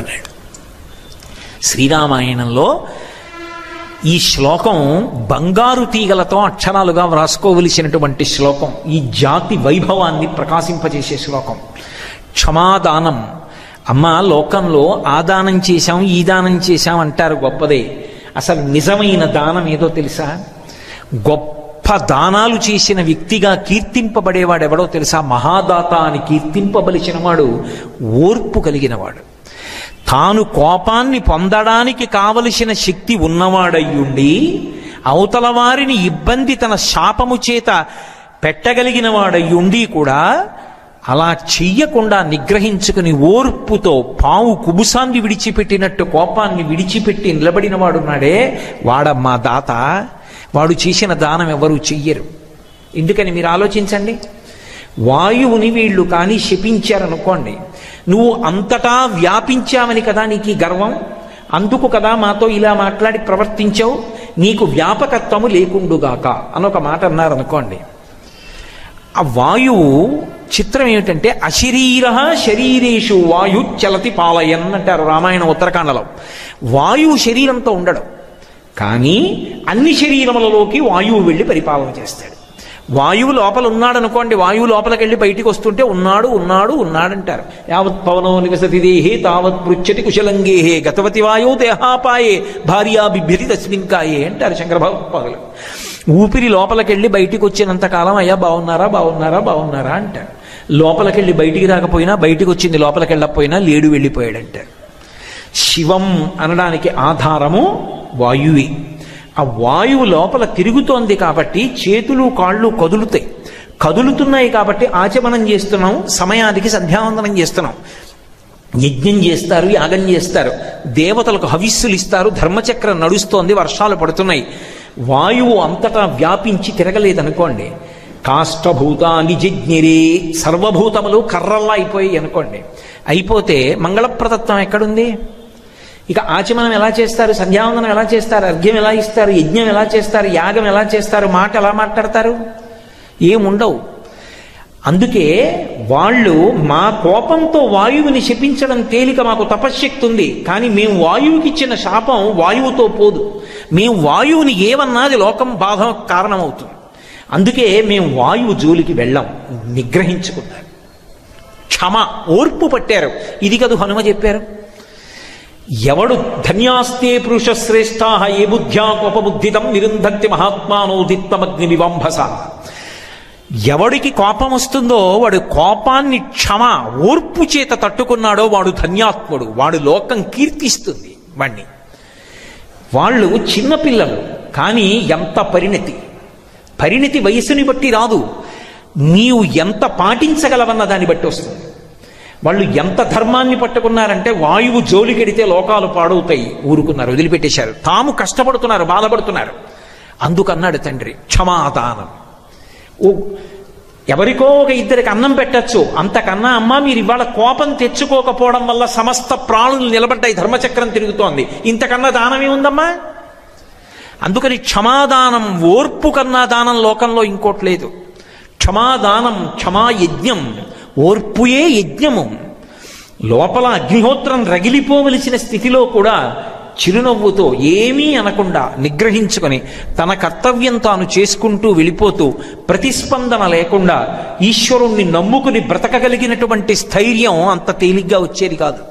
అన్నాడు శ్రీరామాయణంలో ఈ శ్లోకం బంగారు తీగలతో అక్షరాలుగా వ్రాసుకోవలసినటువంటి శ్లోకం ఈ జాతి వైభవాన్ని ప్రకాశింపజేసే శ్లోకం క్షమాదానం అమ్మ లోకంలో ఆ దానం చేశాం ఈ దానం చేశాం అంటారు గొప్పదే అసలు నిజమైన దానం ఏదో తెలుసా గొప్ప దానాలు చేసిన వ్యక్తిగా కీర్తింపబడేవాడు ఎవడో తెలుసా మహాదాత అని కీర్తింపబలిచిన వాడు ఓర్పు కలిగినవాడు తాను కోపాన్ని పొందడానికి కావలసిన శక్తి ఉన్నవాడయ్యుండి అవతల వారిని ఇబ్బంది తన శాపము చేత పెట్టగలిగిన వాడయ్యుండి కూడా అలా చెయ్యకుండా నిగ్రహించుకుని ఓర్పుతో పావు కుబుసాన్ని విడిచిపెట్టినట్టు కోపాన్ని విడిచిపెట్టి నిలబడిన వాడున్నాడే వాడమ్మా దాత వాడు చేసిన దానం ఎవరు చెయ్యరు ఎందుకని మీరు ఆలోచించండి వాయువుని వీళ్ళు కానీ శపించారనుకోండి నువ్వు అంతటా వ్యాపించావని కదా నీకు ఈ గర్వం అందుకు కదా మాతో ఇలా మాట్లాడి ప్రవర్తించావు నీకు వ్యాపకత్వము లేకుండుగాక అని ఒక మాట అన్నారనుకోండి ఆ వాయువు చిత్రం ఏమిటంటే అశరీర శరీరేషు వాయు చలతి పాలయన్ అంటారు రామాయణ ఉత్తరాఖండలో వాయువు శరీరంతో ఉండడం కానీ అన్ని శరీరములలోకి వాయువు వెళ్ళి పరిపాలన చేస్తాడు వాయువు లోపల ఉన్నాడు అనుకోండి వాయువు లోపలికి వెళ్ళి బయటికి వస్తుంటే ఉన్నాడు ఉన్నాడు ఉన్నాడంటారు యావత్ పవనో నివసతి దేహే తావత్ పృచ్చతి కుశలంగేహే గతవతి వాయువు దేహాపాయే భార్యా బిభ్యతి తస్మిన్కాయే అంటారు శంకర భగవత్పాదులు ఊపిరి లోపలికి వెళ్ళి బయటికి వచ్చినంత కాలం అయ్యా బాగున్నారా బాగున్నారా బాగున్నారా అంటారు లోపలికి వెళ్ళి బయటికి రాకపోయినా బయటికి వచ్చింది లోపలికి వెళ్ళకపోయినా లేడు వెళ్ళిపోయాడంటారు శివం అనడానికి ఆధారము వాయువే ఆ వాయువు లోపల తిరుగుతోంది కాబట్టి చేతులు కాళ్ళు కదులుతాయి కదులుతున్నాయి కాబట్టి ఆచమనం చేస్తున్నాం సమయానికి సంధ్యావందనం చేస్తున్నాం యజ్ఞం చేస్తారు యాగం చేస్తారు దేవతలకు హవిస్సులు ఇస్తారు ధర్మచక్రం నడుస్తోంది వర్షాలు పడుతున్నాయి వాయువు అంతటా వ్యాపించి తిరగలేదనుకోండి కాష్టభూతాన్ని జిజ్ఞిరే సర్వభూతములు కర్రల్లా అయిపోయాయి అనుకోండి అయిపోతే మంగళప్రదత్వం ఎక్కడుంది ఇక ఆచమనం ఎలా చేస్తారు సంధ్యావందనం ఎలా చేస్తారు అర్ఘ్యం ఎలా ఇస్తారు యజ్ఞం ఎలా చేస్తారు యాగం ఎలా చేస్తారు మాట ఎలా మాట్లాడతారు ఏముండవు అందుకే వాళ్ళు మా కోపంతో వాయువుని శపించడం తేలిక మాకు తపశ్శక్తి ఉంది కానీ మేము వాయువుకి ఇచ్చిన శాపం వాయువుతో పోదు మేము వాయువుని ఏమన్నది లోకం బాధ కారణమవుతుంది అందుకే మేము వాయువు జోలికి వెళ్ళాం నిగ్రహించుకున్నారు క్షమ ఓర్పు పట్టారు ఇది కదు హనుమ చెప్పారు ఎవడు ధన్యాస్తే పురుష శ్రేష్టా ఏ బుద్ధ్యా కోపబుద్ధితం నిరుంధక్తి మహాత్మానోదిత్తమగ్ని వివంభస ఎవడికి కోపం వస్తుందో వాడు కోపాన్ని క్షమ ఓర్పు చేత తట్టుకున్నాడో వాడు ధన్యాత్ముడు వాడు లోకం కీర్తిస్తుంది వాణ్ణి వాళ్ళు చిన్నపిల్లలు కానీ ఎంత పరిణతి పరిణతి వయసుని బట్టి రాదు నీవు ఎంత పాటించగలవన్న దాన్ని బట్టి వస్తుంది వాళ్ళు ఎంత ధర్మాన్ని పట్టుకున్నారంటే వాయువు జోలికెడితే లోకాలు పాడవుతాయి ఊరుకున్నారు వదిలిపెట్టేశారు తాము కష్టపడుతున్నారు బాధపడుతున్నారు అందుకన్నాడు తండ్రి క్షమాదానం ఓ ఎవరికో ఒక ఇద్దరికి అన్నం పెట్టచ్చు అంతకన్నా అమ్మ మీరు ఇవాళ కోపం తెచ్చుకోకపోవడం వల్ల సమస్త ప్రాణులు నిలబడ్డాయి ధర్మచక్రం తిరుగుతోంది ఇంతకన్నా దానమే ఉందమ్మా అందుకని క్షమాదానం ఓర్పు కన్నా దానం లోకంలో ఇంకోటి లేదు క్షమాదానం క్షమా యజ్ఞం ఓర్పుయే యజ్ఞము లోపల అగ్నిహోత్రం రగిలిపోవలసిన స్థితిలో కూడా చిరునవ్వుతో ఏమీ అనకుండా నిగ్రహించుకొని తన కర్తవ్యం తాను చేసుకుంటూ వెళ్ళిపోతూ ప్రతిస్పందన లేకుండా ఈశ్వరుణ్ణి నమ్ముకుని బ్రతకగలిగినటువంటి స్థైర్యం అంత తేలిగ్గా వచ్చేది కాదు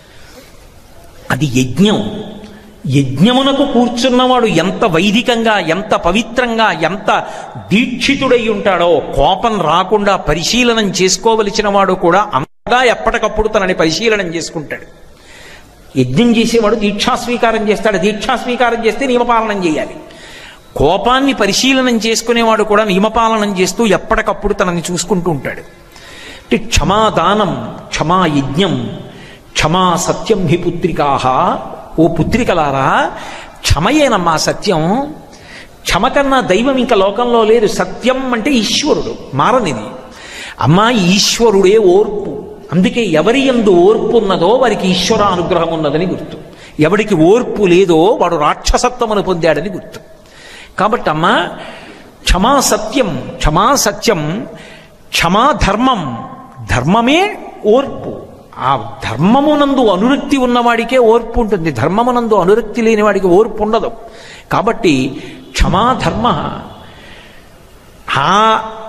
అది యజ్ఞం యజ్ఞమునకు కూర్చున్నవాడు ఎంత వైదికంగా ఎంత పవిత్రంగా ఎంత దీక్షితుడై ఉంటాడో కోపం రాకుండా పరిశీలనం చేసుకోవలసిన వాడు కూడా అంతగా ఎప్పటికప్పుడు తనని పరిశీలనం చేసుకుంటాడు యజ్ఞం చేసేవాడు దీక్షా స్వీకారం చేస్తాడు దీక్షా స్వీకారం చేస్తే నియమపాలనం చేయాలి కోపాన్ని పరిశీలనం చేసుకునేవాడు కూడా నియమపాలనం చేస్తూ ఎప్పటికప్పుడు తనని చూసుకుంటూ ఉంటాడు అంటే క్షమాదానం క్షమా యజ్ఞం క్షమా సత్యం హి పుత్రికాహ ఓ పుత్రికలారా క్షమయేనమ్మా సత్యం క్షమ కన్నా దైవం ఇంకా లోకంలో లేదు సత్యం అంటే ఈశ్వరుడు మారనిది అమ్మా ఈశ్వరుడే ఓర్పు అందుకే ఎవరి ఎందు ఓర్పు ఉన్నదో వారికి ఈశ్వర అనుగ్రహం ఉన్నదని గుర్తు ఎవడికి ఓర్పు లేదో వాడు రాక్షసత్వమును పొందాడని గుర్తు కాబట్టి అమ్మా క్షమా సత్యం క్షమా సత్యం క్షమా ధర్మం ధర్మమే ఓర్పు ఆ ధర్మమునందు అనురక్తి ఉన్నవాడికే ఓర్పు ఉంటుంది ధర్మమునందు అనురక్తి లేని వాడికి ఓర్పు ఉండదు కాబట్టి క్షమాధర్మ ఆ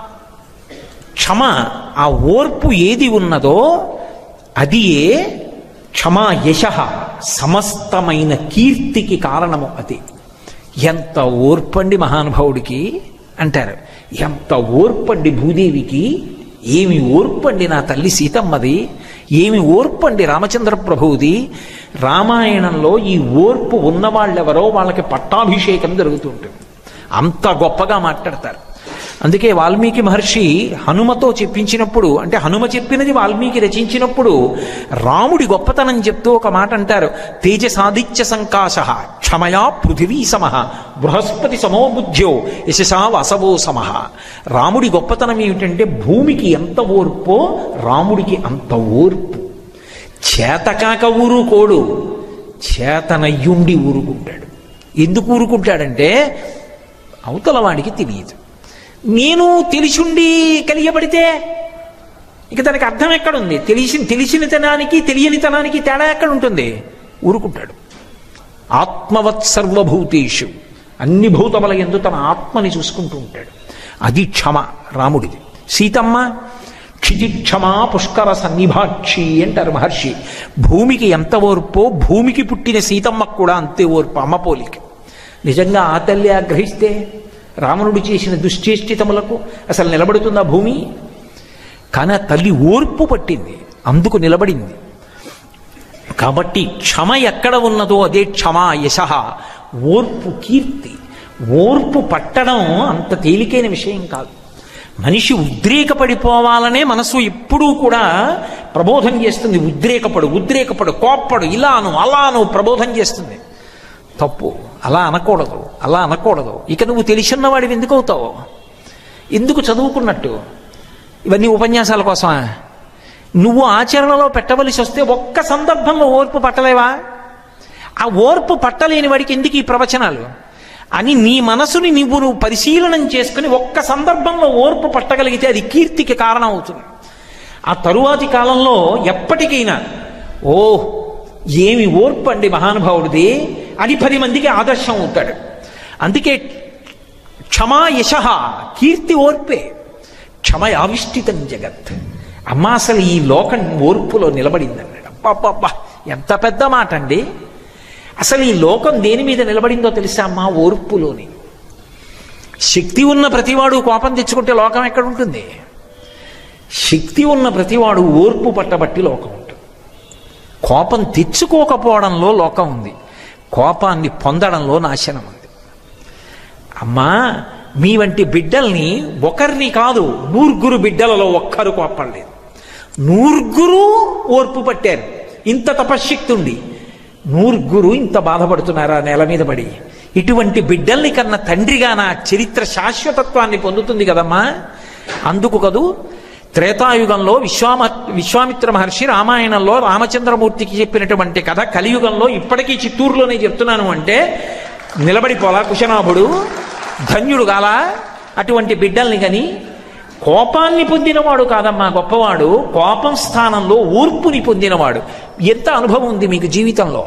క్షమ ఆ ఓర్పు ఏది ఉన్నదో అది ఏ క్షమా యశ సమస్తమైన కీర్తికి కారణము అది ఎంత ఓర్పండి మహానుభావుడికి అంటారు ఎంత ఓర్పండి భూదేవికి ఏమి ఓర్పండి నా తల్లి సీతమ్మది ఏమి ఓర్పండి రామచంద్ర ప్రభువుది రామాయణంలో ఈ ఓర్పు ఉన్నవాళ్ళెవరో వాళ్ళకి పట్టాభిషేకం జరుగుతుంటుంది అంత గొప్పగా మాట్లాడతారు అందుకే వాల్మీకి మహర్షి హనుమతో చెప్పించినప్పుడు అంటే హనుమ చెప్పినది వాల్మీకి రచించినప్పుడు రాముడి గొప్పతనం చెప్తూ ఒక మాట అంటారు తేజసాదిత్య సంకాశ క్షమయా పృథివీ సమ బృహస్పతి సమో బుద్ధ్యో యశసా వసవో సమ రాముడి గొప్పతనం ఏమిటంటే భూమికి ఎంత ఓర్పో రాముడికి అంత ఓర్పు చేతకాక ఊరుకోడు చేతనయ్యుండి ఊరుకుంటాడు ఎందుకు ఊరుకుంటాడంటే అవతల వాడికి తెలియదు నేను తెలిసుండి కలియబడితే ఇక దానికి అర్థం ఎక్కడుంది తెలిసి తెలిసినతనానికి తెలియనితనానికి తేడా ఎక్కడ ఉంటుంది ఊరుకుంటాడు ఆత్మవత్ సర్వభూతేషు అన్ని భూతముల ఎందు తన ఆత్మని చూసుకుంటూ ఉంటాడు అది క్షమ రాముడిది సీతమ్మ క్షితిక్షమా పుష్కర సన్నిభాక్షి అంటారు మహర్షి భూమికి ఎంత ఓర్పో భూమికి పుట్టిన సీతమ్మకు కూడా అంతే ఓర్పు అమ్మ పోలిక నిజంగా ఆ తల్లి ఆగ్రహిస్తే రావణుడు చేసిన దుశ్చేష్టితములకు అసలు నిలబడుతుందా భూమి కానీ ఆ తల్లి ఓర్పు పట్టింది అందుకు నిలబడింది కాబట్టి క్షమ ఎక్కడ ఉన్నదో అదే క్షమ యశ ఓర్పు కీర్తి ఓర్పు పట్టడం అంత తేలికైన విషయం కాదు మనిషి ఉద్రేకపడిపోవాలనే మనసు ఎప్పుడూ కూడా ప్రబోధం చేస్తుంది ఉద్రేకపడు ఉద్రేకపడు కోప్పడు ఇలాను అలాను ప్రబోధం చేస్తుంది తప్పు అలా అనకూడదు అలా అనకూడదు ఇక నువ్వు తెలిసిన్నవాడివి ఎందుకు అవుతావు ఎందుకు చదువుకున్నట్టు ఇవన్నీ ఉపన్యాసాల కోసమా నువ్వు ఆచరణలో పెట్టవలసి వస్తే ఒక్క సందర్భంలో ఓర్పు పట్టలేవా ఆ ఓర్పు పట్టలేని వాడికి ఎందుకు ఈ ప్రవచనాలు అని నీ మనసుని నువ్వు నువ్వు పరిశీలనం చేసుకుని ఒక్క సందర్భంలో ఓర్పు పట్టగలిగితే అది కీర్తికి కారణం అవుతుంది ఆ తరువాతి కాలంలో ఎప్పటికైనా ఓ ఏమి ఓర్పు అండి మహానుభావుడిది అని పది మందికి ఆదర్శం అవుతాడు అందుకే క్షమా యశ కీర్తి ఓర్పే క్షమ ఆవిష్టితం జగత్ అమ్మ అసలు ఈ లోకం ఓర్పులో నిలబడింది అన్నాడు అబ్బా ఎంత పెద్ద మాట అండి అసలు ఈ లోకం దేని మీద నిలబడిందో తెలుసా అమ్మా ఓర్పులోని శక్తి ఉన్న ప్రతివాడు కోపం తెచ్చుకుంటే లోకం ఎక్కడ ఉంటుంది శక్తి ఉన్న ప్రతివాడు ఓర్పు పట్టబట్టి లోకం ఉంటుంది కోపం తెచ్చుకోకపోవడంలో లోకం ఉంది కోపాన్ని పొందడంలో నాశనం ఉంది అమ్మా మీ వంటి బిడ్డల్ని ఒకరిని కాదు నూర్గురు బిడ్డలలో ఒక్కరు కోపడలేదు నూర్గురు ఓర్పు పట్టారు ఇంత తపశ్శక్తి ఉండి నూర్గురు ఇంత బాధపడుతున్నారా నేల మీద పడి ఇటువంటి బిడ్డల్ని కన్నా తండ్రిగా నా చరిత్ర శాశ్వతత్వాన్ని పొందుతుంది కదమ్మా అందుకు కదూ త్రేతాయుగంలో విశ్వామ విశ్వామిత్ర మహర్షి రామాయణంలో రామచంద్రమూర్తికి చెప్పినటువంటి కథ కలియుగంలో ఇప్పటికీ చిత్తూరులోనే చెప్తున్నాను అంటే నిలబడిపోలా కుశనాభుడు ధన్యుడు గాల అటువంటి బిడ్డల్ని గని కోపాన్ని పొందినవాడు కాదమ్మా గొప్పవాడు కోపం స్థానంలో ఓర్పుని పొందినవాడు ఎంత అనుభవం ఉంది మీకు జీవితంలో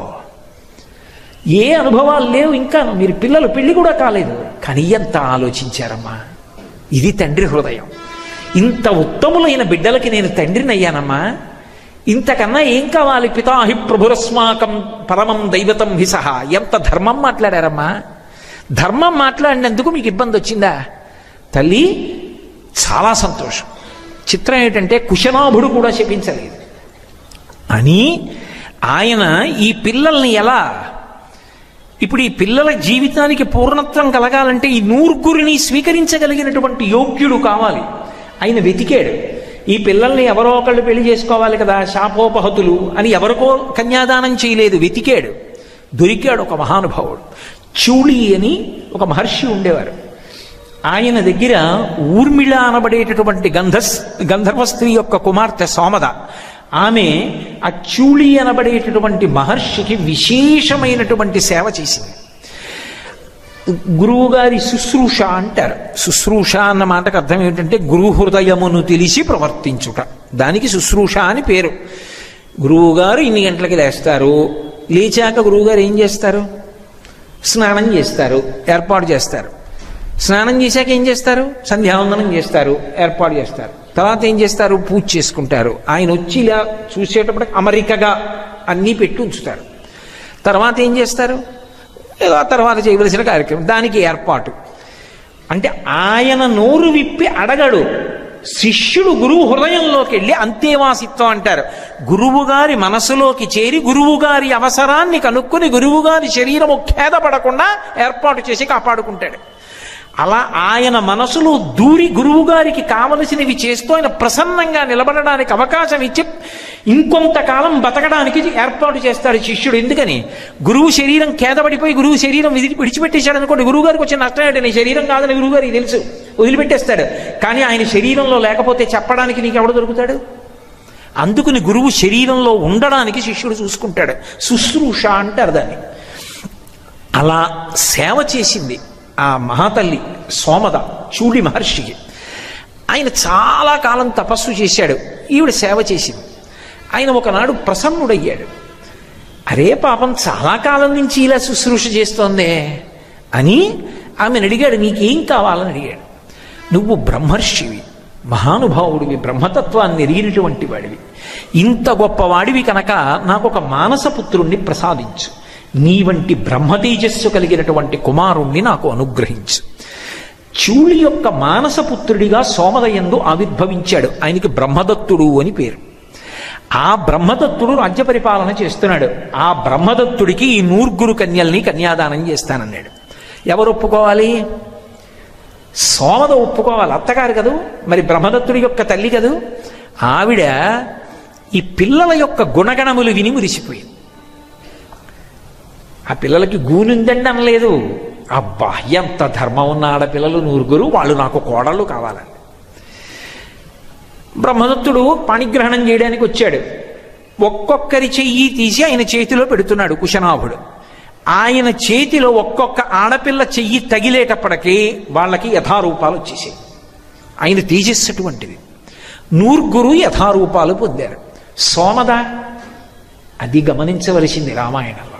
ఏ అనుభవాలు లేవు ఇంకా మీరు పిల్లలు పెళ్లి కూడా కాలేదు కానీ ఎంత ఆలోచించారమ్మా ఇది తండ్రి హృదయం ఇంత ఉత్తములైన బిడ్డలకి నేను తండ్రిని అయ్యానమ్మా ఇంతకన్నా ఏం కావాలి పితాహి ప్రభురస్మాకం పరమం దైవతం హిసహ ఎంత ధర్మం మాట్లాడారమ్మా ధర్మం మాట్లాడినందుకు మీకు ఇబ్బంది వచ్చిందా తల్లి చాలా సంతోషం చిత్రం ఏంటంటే కుశనాభుడు కూడా శపించలేదు అని ఆయన ఈ పిల్లల్ని ఎలా ఇప్పుడు ఈ పిల్లల జీవితానికి పూర్ణత్వం కలగాలంటే ఈ నూరుగురిని స్వీకరించగలిగినటువంటి యోగ్యుడు కావాలి ఆయన వెతికాడు ఈ పిల్లల్ని ఎవరో ఒకళ్ళు పెళ్లి చేసుకోవాలి కదా శాపోపహతులు అని ఎవరికో కన్యాదానం చేయలేదు వెతికాడు దొరికాడు ఒక మహానుభావుడు చూళి అని ఒక మహర్షి ఉండేవారు ఆయన దగ్గర ఊర్మిళ అనబడేటటువంటి గంధస్ గంధర్వ స్త్రీ యొక్క కుమార్తె సోమద ఆమె ఆ చూళి అనబడేటటువంటి మహర్షికి విశేషమైనటువంటి సేవ చేసింది గురువుగారి శుశ్రూష అంటారు శుశ్రూష అన్న మాటకు అర్థం ఏమిటంటే గురు హృదయమును తెలిసి ప్రవర్తించుట దానికి శుశ్రూష అని పేరు గురువుగారు ఇన్ని గంటలకి లేస్తారు లేచాక గురువుగారు ఏం చేస్తారు స్నానం చేస్తారు ఏర్పాటు చేస్తారు స్నానం చేశాక ఏం చేస్తారు సంధ్యావందనం చేస్తారు ఏర్పాటు చేస్తారు తర్వాత ఏం చేస్తారు పూజ చేసుకుంటారు ఆయన వచ్చి ఇలా చూసేటప్పుడు అమరికగా అన్నీ పెట్టి ఉంచుతారు తర్వాత ఏం చేస్తారు ఏదో ఆ తర్వాత చేయవలసిన కార్యక్రమం దానికి ఏర్పాటు అంటే ఆయన నోరు విప్పి అడగడు శిష్యుడు గురువు హృదయంలోకి వెళ్ళి అంతేవాసిత్వం అంటారు గురువు గారి మనసులోకి చేరి గురువు గారి అవసరాన్ని కనుక్కొని గురువు గారి శరీరము ఖేదపడకుండా ఏర్పాటు చేసి కాపాడుకుంటాడు అలా ఆయన మనసులో దూరి గురువు గారికి కావలసినవి చేస్తూ ఆయన ప్రసన్నంగా నిలబడడానికి అవకాశం ఇచ్చి ఇంకొంతకాలం బతకడానికి ఏర్పాటు చేస్తాడు శిష్యుడు ఎందుకని గురువు శరీరం ఖేదపడిపోయి గురువు శరీరం విధి విడిచిపెట్టేశాడు అనుకోండి గురువు గారికి వచ్చే నష్టం ఏంటి నీ శరీరం కాదని గురువు గారికి తెలుసు వదిలిపెట్టేస్తాడు కానీ ఆయన శరీరంలో లేకపోతే చెప్పడానికి నీకు ఎవడు దొరుకుతాడు అందుకుని గురువు శరీరంలో ఉండడానికి శిష్యుడు చూసుకుంటాడు శుశ్రూష అంటారు దాన్ని అలా సేవ చేసింది ఆ మహాతల్లి సోమద చూడి మహర్షికి ఆయన చాలా కాలం తపస్సు చేశాడు ఈవిడ సేవ చేసింది ఆయన ఒకనాడు ప్రసన్నుడయ్యాడు అరే పాపం చాలా కాలం నుంచి ఇలా శుశ్రూష చేస్తోందే అని ఆమెను అడిగాడు నీకేం కావాలని అడిగాడు నువ్వు బ్రహ్మర్షివి మహానుభావుడివి బ్రహ్మతత్వాన్ని ఎరిగినటువంటి వాడివి ఇంత గొప్పవాడివి కనుక నాకు ఒక మానసపుత్రుణ్ణి ప్రసాదించు నీ వంటి బ్రహ్మతేజస్సు కలిగినటువంటి కుమారుణ్ణి నాకు అనుగ్రహించు చూళి యొక్క మానసపుత్రుడిగా సోమదయందు ఆవిర్భవించాడు ఆయనకి బ్రహ్మదత్తుడు అని పేరు ఆ బ్రహ్మదత్తుడు రాజ్య పరిపాలన చేస్తున్నాడు ఆ బ్రహ్మదత్తుడికి ఈ నూర్గురు కన్యల్ని కన్యాదానం చేస్తానన్నాడు ఎవరు ఒప్పుకోవాలి సోమద ఒప్పుకోవాలి అత్తగారు కదూ మరి బ్రహ్మదత్తుడి యొక్క తల్లి కదూ ఆవిడ ఈ పిల్లల యొక్క గుణగణములు విని మురిసిపోయింది ఆ పిల్లలకి గూనుందండి అనలేదు అబ్బా ఎంత ధర్మం ఉన్న ఆడపిల్లలు నూరుగురు వాళ్ళు నాకు కోడళ్ళు కావాలని బ్రహ్మదత్తుడు పాణిగ్రహణం చేయడానికి వచ్చాడు ఒక్కొక్కరి చెయ్యి తీసి ఆయన చేతిలో పెడుతున్నాడు కుశనాభుడు ఆయన చేతిలో ఒక్కొక్క ఆడపిల్ల చెయ్యి తగిలేటప్పటికీ వాళ్ళకి యథారూపాలు వచ్చేసాయి ఆయన తేజస్సటువంటిది నూర్గురు యథారూపాలు పొందారు సోమద అది గమనించవలసింది రామాయణంలో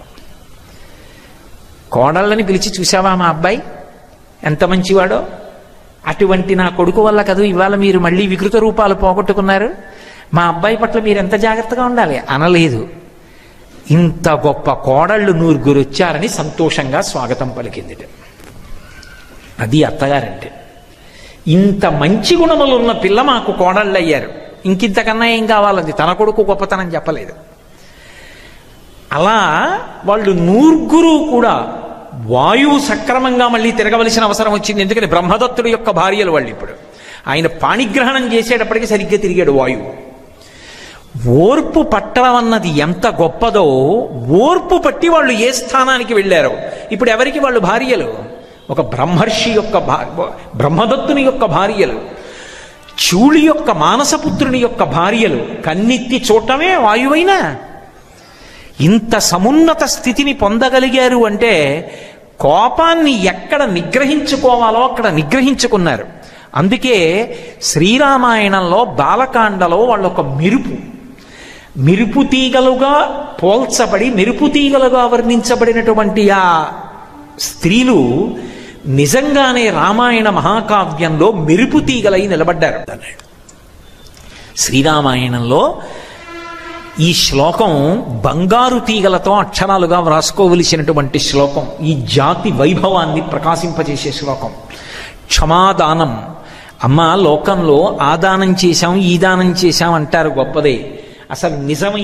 కోడళ్ళని పిలిచి చూసావా మా అబ్బాయి ఎంత మంచివాడో అటువంటి నా కొడుకు వల్ల కదూ ఇవాళ మీరు మళ్ళీ వికృత రూపాలు పోగొట్టుకున్నారు మా అబ్బాయి పట్ల మీరు ఎంత జాగ్రత్తగా ఉండాలి అనలేదు ఇంత గొప్ప కోడళ్ళు నూరుగురు వచ్చారని సంతోషంగా స్వాగతం పలికింది అది అత్తగారంటే ఇంత మంచి గుణములున్న పిల్ల మాకు కోడళ్ళు అయ్యారు ఇంకింతకన్నా ఏం కావాలంది తన కొడుకు గొప్పతనం చెప్పలేదు అలా వాళ్ళు నూర్గురు కూడా వాయువు సక్రమంగా మళ్ళీ తిరగవలసిన అవసరం వచ్చింది ఎందుకని బ్రహ్మదత్తుడి యొక్క భార్యలు వాళ్ళు ఇప్పుడు ఆయన పాణిగ్రహణం చేసేటప్పటికి సరిగ్గా తిరిగాడు వాయువు ఓర్పు పట్టడం అన్నది ఎంత గొప్పదో ఓర్పు పట్టి వాళ్ళు ఏ స్థానానికి వెళ్ళారో ఇప్పుడు ఎవరికి వాళ్ళు భార్యలు ఒక బ్రహ్మర్షి యొక్క బ్రహ్మదత్తుని యొక్క భార్యలు చూళి యొక్క మానసపుత్రుని యొక్క భార్యలు కన్నెత్తి చూడటమే వాయువైనా ఇంత సమున్నత స్థితిని పొందగలిగారు అంటే కోపాన్ని ఎక్కడ నిగ్రహించుకోవాలో అక్కడ నిగ్రహించుకున్నారు అందుకే శ్రీరామాయణంలో బాలకాండలో వాళ్ళొక మెరుపు మెరుపు తీగలుగా పోల్చబడి మెరుపు తీగలుగా వర్ణించబడినటువంటి ఆ స్త్రీలు నిజంగానే రామాయణ మహాకావ్యంలో మెరుపు తీగలై నిలబడ్డారు అన్నాడు శ్రీరామాయణంలో ఈ శ్లోకం బంగారు తీగలతో అక్షరాలుగా వ్రాసుకోవలసినటువంటి శ్లోకం ఈ జాతి వైభవాన్ని ప్రకాశింపజేసే శ్లోకం క్షమాదానం అమ్మ లోకంలో ఆ దానం చేశాం ఈ దానం చేశాం అంటారు గొప్పదే అసలు నిజమైన